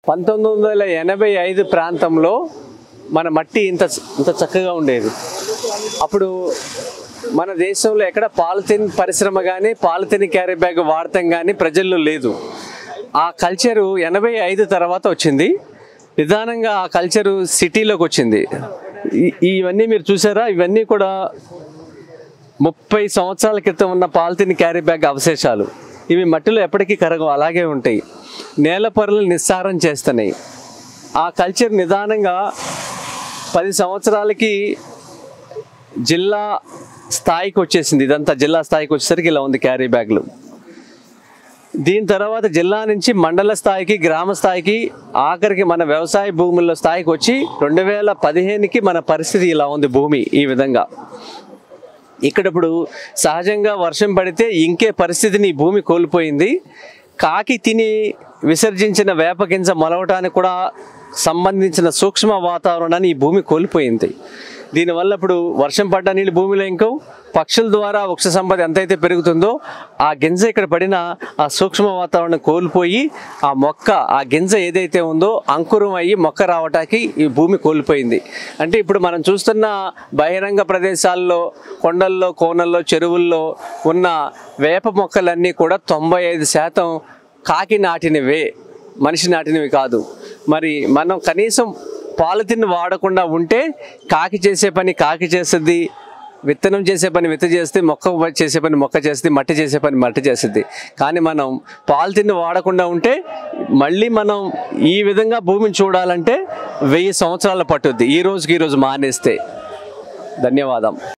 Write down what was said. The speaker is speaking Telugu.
పంతొమ్మిది వందల ఎనభై ఐదు ప్రాంతంలో మన మట్టి ఇంత ఇంత చక్కగా ఉండేది అప్పుడు మన దేశంలో ఎక్కడ పాలిథిన్ పరిశ్రమ కానీ పాలిథిన్ క్యారీ బ్యాగ్ వాడటం కానీ ప్రజల్లో లేదు ఆ కల్చరు ఎనభై ఐదు తర్వాత వచ్చింది నిదానంగా ఆ కల్చరు సిటీలోకి వచ్చింది ఈ- ఇవన్నీ మీరు చూసారా ఇవన్నీ కూడా ముప్పై సంవత్సరాల క్రితం ఉన్న పాలిథిన్ క్యారీ బ్యాగ్ అవశేషాలు ఇవి మట్టిలో ఎప్పటికీ కరగవు అలాగే ఉంటాయి నేల పొరలు నిస్సారం చేస్తున్నాయి ఆ కల్చర్ నిదానంగా పది సంవత్సరాలకి జిల్లా స్థాయికి వచ్చేసింది ఇదంతా జిల్లా స్థాయికి వచ్చేసరికి ఇలా ఉంది క్యారీ బ్యాగ్లు దీని తర్వాత జిల్లా నుంచి మండల స్థాయికి గ్రామ స్థాయికి ఆఖరికి మన వ్యవసాయ భూముల స్థాయికి వచ్చి రెండు వేల పదిహేనుకి మన పరిస్థితి ఇలా ఉంది భూమి ఈ విధంగా ఇక్కడ ఇప్పుడు సహజంగా వర్షం పడితే ఇంకే పరిస్థితిని ఈ భూమి కోల్పోయింది కాకి తిని విసర్జించిన వేప గింజ మొలవటానికి కూడా సంబంధించిన సూక్ష్మ వాతావరణాన్ని ఈ భూమి కోల్పోయింది దీనివల్ల ఇప్పుడు వర్షం పడ్డ నీళ్ళు భూమిలో ఇంకో పక్షుల ద్వారా వృక్ష సంపద ఎంతైతే పెరుగుతుందో ఆ గింజ ఇక్కడ పడిన ఆ సూక్ష్మ వాతావరణం కోల్పోయి ఆ మొక్క ఆ గింజ ఏదైతే ఉందో అంకురం అయ్యి మొక్క రావటానికి ఈ భూమి కోల్పోయింది అంటే ఇప్పుడు మనం చూస్తున్న బహిరంగ ప్రదేశాల్లో కొండల్లో కోనల్లో చెరువుల్లో ఉన్న వేప మొక్కలన్నీ కూడా తొంభై ఐదు శాతం కాకి నాటినవే మనిషి నాటినవి కాదు మరి మనం కనీసం పాలిథిన్ వాడకుండా ఉంటే కాకి చేసే పని కాకి చేస్తుంది విత్తనం చేసే పని విత్త చేస్తే మొక్క చేసే పని మొక్క చేస్తుంది మట్టి చేసే పని మట్టి చేస్తుంది కానీ మనం పాలిథిన్ వాడకుండా ఉంటే మళ్ళీ మనం ఈ విధంగా భూమిని చూడాలంటే వెయ్యి సంవత్సరాలు పట్టుద్ది ఈ రోజుకి ఈ రోజు మానేస్తే ధన్యవాదం